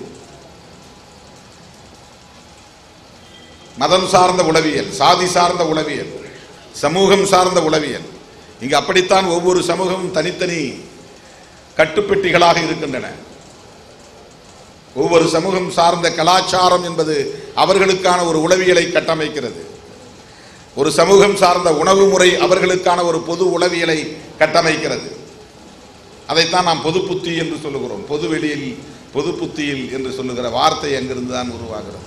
மதம் சார்ந்த உளவியல் சாதி சார்ந்த உளவியல் சமூகம் சார்ந்த உளவியல் இங்கு அப்படித்தான் ஒவ்வொரு சமூகமும் தனித்தனி கட்டுப்பெட்டிகளாக இருக்கின்றன ஒவ்வொரு சமூகம் சார்ந்த கலாச்சாரம் என்பது அவர்களுக்கான ஒரு உளவியலை கட்டமைக்கிறது ஒரு சமூகம் சார்ந்த உணவு முறை அவர்களுக்கான ஒரு பொது உளவியலை கட்டமைக்கிறது அதைத்தான் நாம் பொது புத்தி என்று சொல்லுகிறோம் பொது வெளியில் பொது புத்தியில் என்று சொல்லுகிற வார்த்தை அங்கிருந்து தான் உருவாகிறது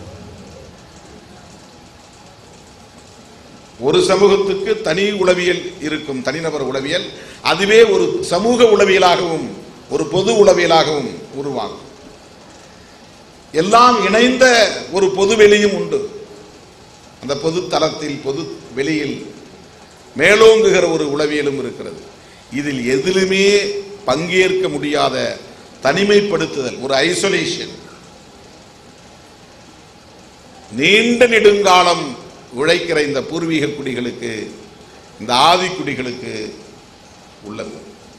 ஒரு சமூகத்துக்கு தனி உளவியல் இருக்கும் தனிநபர் உளவியல் அதுவே ஒரு சமூக உளவியலாகவும் ஒரு பொது உளவியலாகவும் உருவாகும் எல்லாம் இணைந்த ஒரு பொது வெளியும் உண்டு அந்த பொது தளத்தில் பொது வெளியில் மேலோங்குகிற ஒரு உளவியலும் இருக்கிறது இதில் எதிலுமே பங்கேற்க முடியாத தனிமைப்படுத்துதல் ஒரு ஐசோலேஷன் நீண்ட நெடுங்காலம் உழைக்கிற இந்த பூர்வீக குடிகளுக்கு இந்த ஆதி குடிகளுக்கு உள்ளது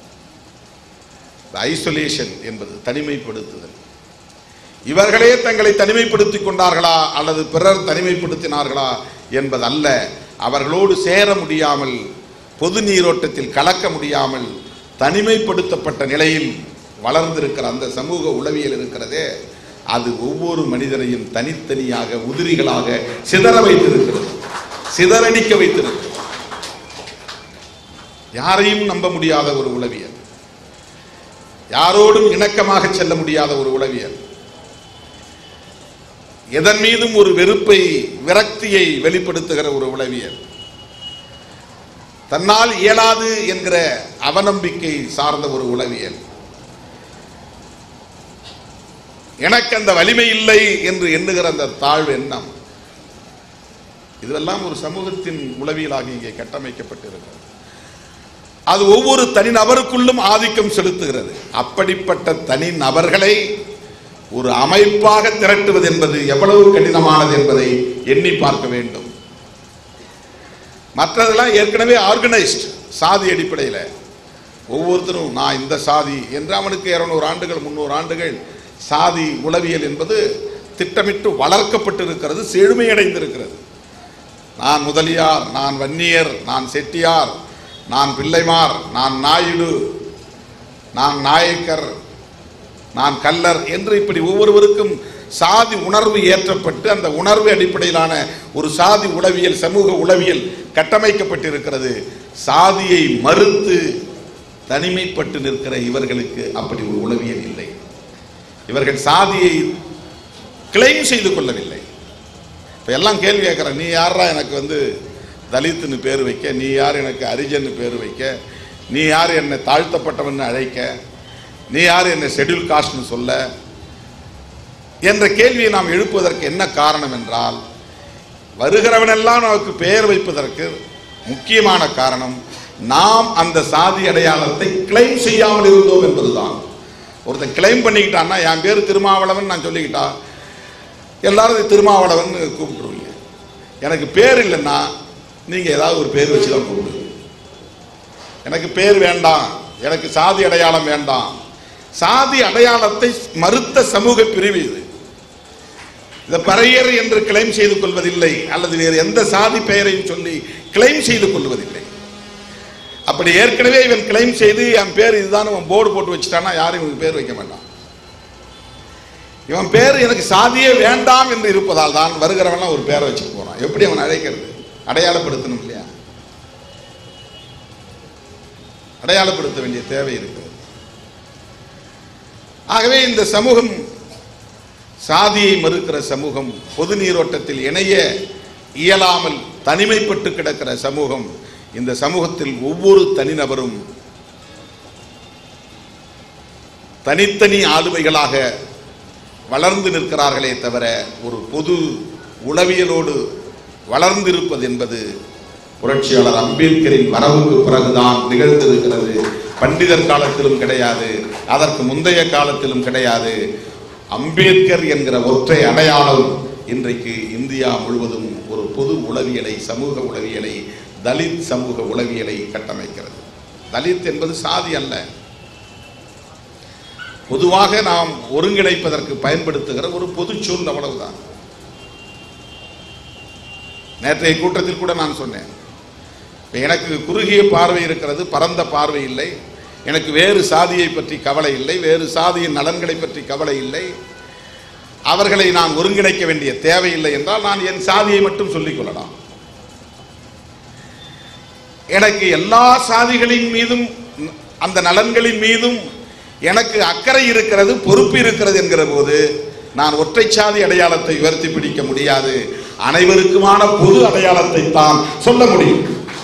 ஐசோலேஷன் என்பது தனிமைப்படுத்துதல் இவர்களே தங்களை தனிமைப்படுத்திக் கொண்டார்களா அல்லது பிறர் தனிமைப்படுத்தினார்களா என்பதல்ல அவர்களோடு சேர முடியாமல் பொது நீரோட்டத்தில் கலக்க முடியாமல் தனிமைப்படுத்தப்பட்ட நிலையில் வளர்ந்திருக்கிற அந்த சமூக உளவியல் இருக்கிறதே அது ஒவ்வொரு மனிதனையும் தனித்தனியாக உதிரிகளாக சிதற வைத்திருக்கிறது சிதறடிக்க வைத்திருக்கிறது யாரையும் நம்ப முடியாத ஒரு உளவியல் யாரோடும் இணக்கமாக செல்ல முடியாத ஒரு உளவியல் எதன் மீதும் ஒரு வெறுப்பை விரக்தியை வெளிப்படுத்துகிற ஒரு உளவியல் தன்னால் இயலாது என்கிற அவநம்பிக்கை சார்ந்த ஒரு உளவியல் எனக்கு அந்த வலிமை இல்லை என்று எண்ணுகிற அந்த தாழ்வு எண்ணம் இதெல்லாம் ஒரு சமூகத்தின் உளவியலாக இங்கே கட்டமைக்கப்பட்டிருக்கிறது அது ஒவ்வொரு தனிநபருக்குள்ளும் ஆதிக்கம் செலுத்துகிறது அப்படிப்பட்ட தனி நபர்களை ஒரு அமைப்பாக திரட்டுவது என்பது எவ்வளவு கடினமானது என்பதை எண்ணி பார்க்க வேண்டும் மற்றதெல்லாம் ஏற்கனவே ஆர்கனைஸ்ட் சாதி அடிப்படையில் ஒவ்வொருத்தரும் நான் இந்த சாதி என்று அவனுக்கு இருநூறு ஆண்டுகள் முந்நூறு ஆண்டுகள் சாதி உளவியல் என்பது திட்டமிட்டு வளர்க்கப்பட்டிருக்கிறது செழுமையடைந்திருக்கிறது நான் முதலியார் நான் வன்னியர் நான் செட்டியார் நான் பிள்ளைமார் நான் நாயுடு நான் நாயக்கர் நான் கல்லர் என்று இப்படி ஒவ்வொருவருக்கும் சாதி உணர்வு ஏற்றப்பட்டு அந்த உணர்வு அடிப்படையிலான ஒரு சாதி உளவியல் சமூக உளவியல் கட்டமைக்கப்பட்டிருக்கிறது சாதியை மறுத்து தனிமைப்பட்டு நிற்கிற இவர்களுக்கு அப்படி ஒரு உளவியல் இல்லை இவர்கள் சாதியை கிளைம் செய்து கொள்ளவில்லை இப்போ எல்லாம் கேள்வி கேட்குறேன் நீ யாரா எனக்கு வந்து தலித்துன்னு பேர் வைக்க நீ யார் எனக்கு அரிஜன்னு பேர் வைக்க நீ யார் என்னை தாழ்த்தப்பட்டவன் அழைக்க நீ யார் என்னை ஷெட்யூல் காஸ்ட்னு சொல்ல என்ற கேள்வியை நாம் எழுப்புவதற்கு என்ன காரணம் என்றால் வருகிறவனெல்லாம் நமக்கு பெயர் வைப்பதற்கு முக்கியமான காரணம் நாம் அந்த சாதி அடையாளத்தை கிளைம் செய்யாமல் இருந்தோம் என்பதுதான் ஒருத்தன் கிளைம் பண்ணிக்கிட்டான்னா என் பேர் திருமாவளவன் நான் சொல்லிக்கிட்டா எல்லாரும் இது திருமாவளவன் கூப்பிட்டுருவீங்க எனக்கு பேர் இல்லைன்னா நீங்கள் ஏதாவது ஒரு பேர் வச்சு தான் கூப்பிடுவீங்க எனக்கு பேர் வேண்டாம் எனக்கு சாதி அடையாளம் வேண்டாம் சாதி அடையாளத்தை மறுத்த சமூக பிரிவு இது இந்த பறையர் என்று கிளைம் செய்து கொள்வதில்லை அல்லது வேறு எந்த சாதி பெயரையும் சொல்லி கிளைம் செய்து கொள்வதில்லை அப்படி ஏற்கனவே இவன் கிளைம் செய்து என் பேர் இதுதான் இவன் போர்டு போட்டு வச்சுட்டானா யாரும் இவனுக்கு பேர் வைக்க வேண்டாம் இவன் பேர் எனக்கு சாதியே வேண்டாம் என்று இருப்பதால் தான் வருகிறவன்லாம் ஒரு பேரை வச்சுட்டு போறான் எப்படி அவன் அழைக்கிறது அடையாளப்படுத்தணும் இல்லையா அடையாளப்படுத்த வேண்டிய தேவை இருக்கிறது ஆகவே இந்த சமூகம் சாதியை மறுக்கிற சமூகம் பொது நீரோட்டத்தில் இணைய இயலாமல் தனிமைப்பட்டு கிடக்கிற சமூகம் இந்த சமூகத்தில் ஒவ்வொரு தனிநபரும் தனித்தனி ஆளுமைகளாக வளர்ந்து நிற்கிறார்களே தவிர ஒரு பொது உளவியலோடு வளர்ந்திருப்பது என்பது புரட்சியாளர் அம்பேத்கரின் வரவுக்கு பிறகுதான் நிகழ்ந்திருக்கிறது பண்டிதர் காலத்திலும் கிடையாது அதற்கு முந்தைய காலத்திலும் கிடையாது அம்பேத்கர் என்கிற ஒற்றை அடையாளம் இன்றைக்கு இந்தியா முழுவதும் ஒரு பொது உளவியலை சமூக உளவியலை தலித் சமூக உளவியலை கட்டமைக்கிறது தலித் என்பது சாதி அல்ல பொதுவாக நாம் ஒருங்கிணைப்பதற்கு பயன்படுத்துகிற ஒரு பொது சொல் அவ்வளவுதான் நேற்றைய கூட்டத்தில் கூட நான் சொன்னேன் இப்ப எனக்கு குறுகிய பார்வை இருக்கிறது பரந்த பார்வை இல்லை எனக்கு வேறு சாதியை பற்றி கவலை இல்லை வேறு சாதியின் நலன்களை பற்றி கவலை இல்லை அவர்களை நான் ஒருங்கிணைக்க வேண்டிய தேவையில்லை என்றால் நான் என் சாதியை மட்டும் சொல்லிக் கொள்ளலாம் எனக்கு எல்லா சாதிகளின் மீதும் அந்த நலன்களின் மீதும் எனக்கு அக்கறை இருக்கிறது பொறுப்பு இருக்கிறது என்கிற போது நான் ஒற்றை சாதி அடையாளத்தை உயர்த்தி பிடிக்க முடியாது அனைவருக்குமான பொது அடையாளத்தை தான் சொல்ல முடியும்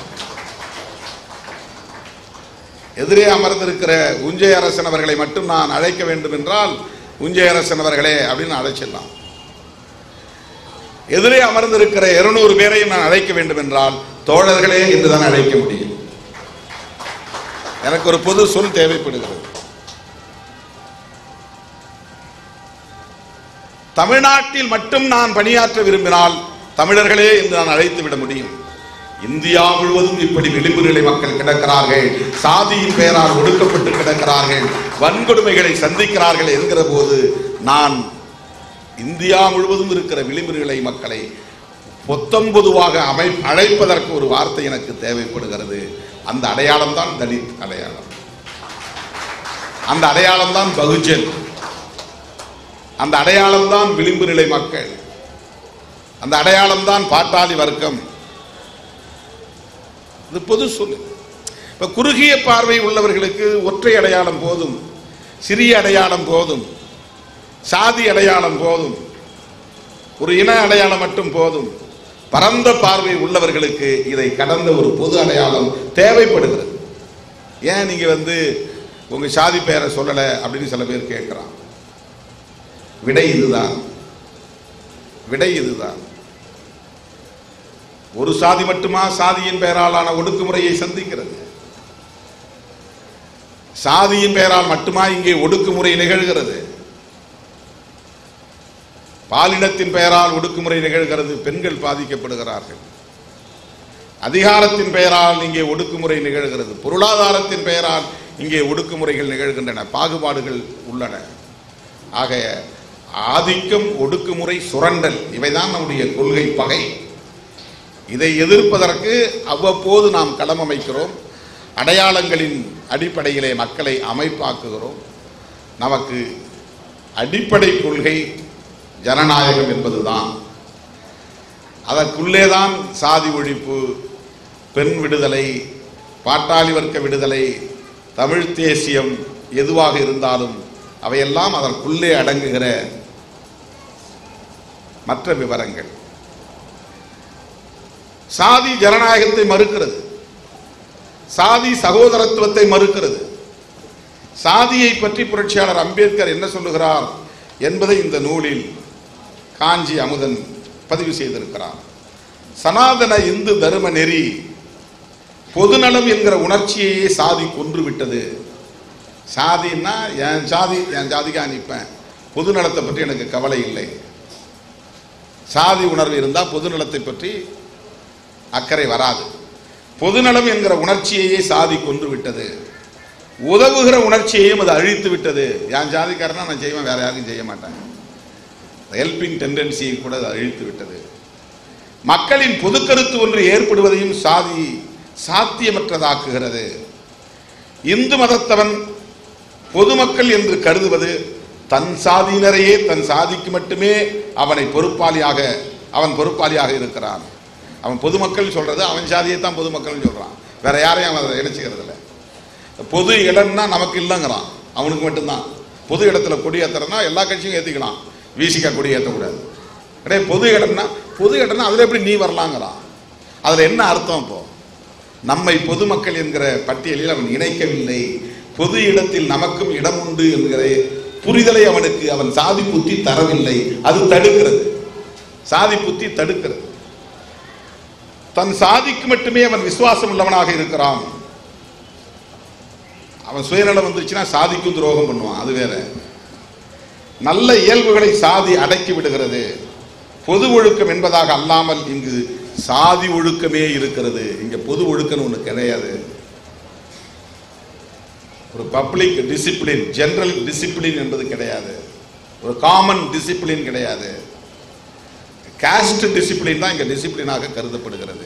எதிரே அமர்ந்திருக்கிற உஞ்சை அரசன் அவர்களை மட்டும் நான் அழைக்க வேண்டும் என்றால் உஞ்சை அரசன் அவர்களே அப்படின்னு அழைச்சிடலாம் எதிரே அமர்ந்திருக்கிற இருநூறு பேரையும் நான் அழைக்க வேண்டும் என்றால் தோழர்களே என்றுதான் அழைக்க முடியும் எனக்கு ஒரு பொது சொல் தேவைப்படுகிறது தமிழ்நாட்டில் மட்டும் நான் பணியாற்ற விரும்பினால் தமிழர்களே என்று நான் அழைத்து விட முடியும் இந்தியா முழுவதும் இப்படி விளிம்பு நிலை மக்கள் கிடக்கிறார்கள் சாதியின் பெயரால் ஒடுக்கப்பட்டு கிடக்கிறார்கள் வன்கொடுமைகளை சந்திக்கிறார்கள் என்கிற போது நான் இந்தியா முழுவதும் இருக்கிற விளிம்பு நிலை மக்களை பொத்தம் பொதுவாக அமை அழைப்பதற்கு ஒரு வார்த்தை எனக்கு தேவைப்படுகிறது அந்த அடையாளம் தான் தலித் அடையாளம் அந்த அடையாளம் தான் பகுஜன் அந்த அடையாளம் தான் விளிம்பு நிலை மக்கள் அந்த அடையாளம் தான் பாட்டாளி வர்க்கம் இது பொது சொல்லு இப்ப குறுகிய பார்வை உள்ளவர்களுக்கு ஒற்றை அடையாளம் போதும் சிறிய அடையாளம் போதும் சாதி அடையாளம் போதும் ஒரு இன அடையாளம் மட்டும் போதும் பரந்த பார்வை உள்ளவர்களுக்கு இதை கடந்த ஒரு பொது அடையாளம் தேவைப்படுகிறது ஏன் நீங்க வந்து உங்க சாதி பெயரை சொல்லலை அப்படின்னு சில பேர் கேட்கிறான் விடை இதுதான் விடை இதுதான் ஒரு சாதி மட்டுமா சாதியின் பெயராலான ஒடுக்குமுறையை சந்திக்கிறது சாதியின் பெயரால் மட்டுமா இங்கே ஒடுக்குமுறை நிகழ்கிறது பாலினத்தின் பெயரால் ஒடுக்குமுறை நிகழ்கிறது பெண்கள் பாதிக்கப்படுகிறார்கள் அதிகாரத்தின் பெயரால் இங்கே ஒடுக்குமுறை நிகழ்கிறது பொருளாதாரத்தின் பெயரால் இங்கே ஒடுக்குமுறைகள் நிகழ்கின்றன பாகுபாடுகள் உள்ளன ஆக ஆதிக்கம் ஒடுக்குமுறை சுரண்டல் இவைதான் நம்முடைய கொள்கை பகை இதை எதிர்ப்பதற்கு அவ்வப்போது நாம் களம் அமைக்கிறோம் அடையாளங்களின் அடிப்படையிலே மக்களை அமைப்பாக்குகிறோம் நமக்கு அடிப்படை கொள்கை ஜனநாயகம் என்பதுதான் அதற்குள்ளேதான் சாதி ஒழிப்பு பெண் விடுதலை பாட்டாளி வர்க்க விடுதலை தமிழ் தேசியம் எதுவாக இருந்தாலும் அவையெல்லாம் அதற்குள்ளே அடங்குகிற மற்ற விவரங்கள் சாதி ஜனநாயகத்தை மறுக்கிறது சாதி சகோதரத்துவத்தை மறுக்கிறது சாதியை பற்றி புரட்சியாளர் அம்பேத்கர் என்ன சொல்லுகிறார் என்பதை இந்த நூலில் காஞ்சி அமுதன் பதிவு செய்திருக்கிறார் சனாதன இந்து தர்ம நெறி பொதுநலம் என்கிற உணர்ச்சியையே சாதி கொன்று விட்டது சாதின்னா என் சாதி என் ஜாதிக்காக நிற்பேன் பொதுநலத்தை பற்றி எனக்கு கவலை இல்லை சாதி உணர்வு இருந்தால் பொதுநலத்தை பற்றி அக்கறை வராது பொதுநலம் என்கிற உணர்ச்சியையே சாதி கொன்று விட்டது உதவுகிற உணர்ச்சியையும் அது அழித்து விட்டது என் ஜாதிக்காரனா நான் செய்வேன் வேற யாருக்கும் செய்ய மாட்டேன் ஹெல்பிங் டெண்டன்சியை கூட அது அழித்து விட்டது மக்களின் பொதுக்கருத்து ஒன்று ஏற்படுவதையும் சாதி சாத்தியமற்றதாக்குகிறது இந்து மதத்தவன் பொதுமக்கள் என்று கருதுவது தன் சாதியினரையே தன் சாதிக்கு மட்டுமே அவனை பொறுப்பாளியாக அவன் பொறுப்பாளியாக இருக்கிறான் அவன் பொதுமக்கள் சொல்றது அவன் சாதியை தான் பொதுமக்கள் சொல்றான் வேற யாரையும் அவன் அதை இணைச்சிக்கிறது இல்லை பொது இடம்னா நமக்கு இல்லைங்கிறான் அவனுக்கு மட்டும்தான் பொது இடத்துல கொடி ஏத்துறதுனா எல்லா கட்சியும் ஏத்திக்கலாம் விசிகா கொடி ஏற்றக்கூடாது கிடையாது பொது இடம்னா பொது இடம்னா அதில் எப்படி நீ வரலாங்கிறான் அதில் என்ன அர்த்தம் இப்போ நம்மை பொதுமக்கள் என்கிற பட்டியலில் அவன் இணைக்கவில்லை பொது இடத்தில் நமக்கும் இடம் உண்டு என்கிற புரிதலை அவனுக்கு அவன் சாதி புத்தி தரவில்லை அது தடுக்கிறது சாதி புத்தி தடுக்கிறது தன் சாதிக்கு மட்டுமே அவன் விசுவாசம் உள்ளவனாக இருக்கிறான் அவன் சுயநலம் வந்துச்சுன்னா சாதிக்கும் துரோகம் பண்ணுவான் அது வேற நல்ல இயல்புகளை சாதி அடக்கி விடுகிறது பொது ஒழுக்கம் என்பதாக அல்லாமல் இங்கு சாதி ஒழுக்கமே இருக்கிறது இங்க பொது ஒழுக்கம்னு ஒண்ணு கிடையாது ஒரு பப்ளிக் டிசிப்ளின் ஜெனரல் டிசிப்ளின் என்பது கிடையாது ஒரு காமன் டிசிப்ளின் கிடையாது காஸ்ட் டிசிப்ளின் தான் இங்க டிசிப்ளினாக கருதப்படுகிறது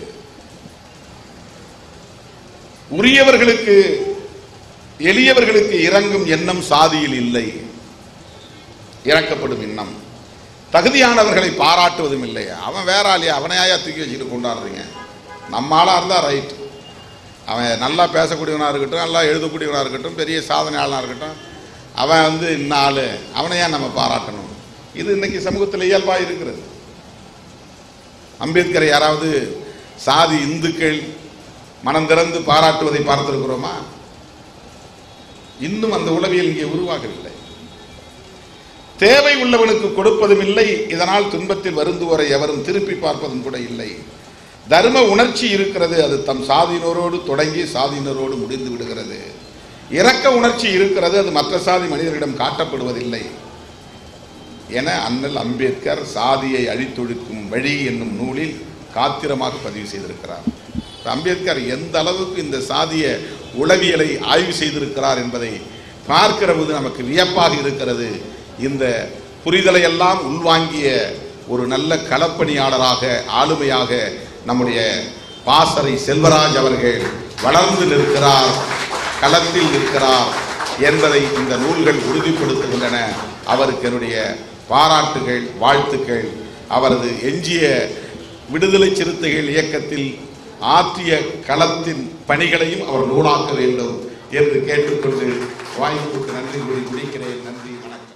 உரியவர்களுக்கு எளியவர்களுக்கு இறங்கும் எண்ணம் சாதியில் இல்லை இறக்கப்படும் எண்ணம் தகுதியானவர்களை பாராட்டுவதும் இல்லை அவன் வேற ஆளியா அவனையா தூக்கி வச்சுட்டு கொண்டாடுறீங்க நம்ம ஆளா இருந்தா ரைட் அவன் நல்லா பேசக்கூடியவனா இருக்கட்டும் நல்லா எழுதக்கூடியவனா இருக்கட்டும் பெரிய சாதனையாளனா இருக்கட்டும் அவன் வந்து இன்ன ஆளு அவனை ஏன் நம்ம பாராட்டணும் இது இன்னைக்கு சமூகத்தில் இயல்பாக இருக்கிறது அம்பேத்கரை யாராவது சாதி இந்துக்கள் மனம் திறந்து பாராட்டுவதை பார்த்திருக்கிறோமா இன்னும் அந்த உளவியல் இங்கே உருவாகவில்லை தேவை உள்ளவனுக்கு கொடுப்பதும் இல்லை இதனால் துன்பத்தில் வருந்துவோரை எவரும் திருப்பி பார்ப்பதும் கூட இல்லை தர்ம உணர்ச்சி இருக்கிறது அது தம் சாதியினரோடு தொடங்கி சாதியினரோடு முடிந்து விடுகிறது இரக்க உணர்ச்சி இருக்கிறது அது மற்ற சாதி மனிதர்களிடம் காட்டப்படுவதில்லை என அண்ணல் அம்பேத்கர் சாதியை அழித்தொழிக்கும் வழி என்னும் நூலில் காத்திரமாக பதிவு செய்திருக்கிறார் அம்பேத்கர் எந்த அளவுக்கு இந்த சாதிய உளவியலை ஆய்வு செய்திருக்கிறார் என்பதை பார்க்கிற போது நமக்கு வியப்பாக இருக்கிறது இந்த புரிதலை எல்லாம் உள்வாங்கிய ஒரு நல்ல களப்பணியாளராக ஆளுமையாக நம்முடைய பாசறை செல்வராஜ் அவர்கள் வளர்ந்து நிற்கிறார் களத்தில் நிற்கிறார் என்பதை இந்த நூல்கள் உறுதிப்படுத்துகின்றன அவருக்கு என்னுடைய பாராட்டுகள் வாழ்த்துக்கள் அவரது எஞ்சிய விடுதலை சிறுத்தைகள் இயக்கத்தில் ஆற்றிய களத்தின் பணிகளையும் அவர் நூலாக்க வேண்டும் என்று கேட்டுக்கொண்டு வாய்ப்புக்கு நன்றி கூறி முடிக்கிறேன் நன்றி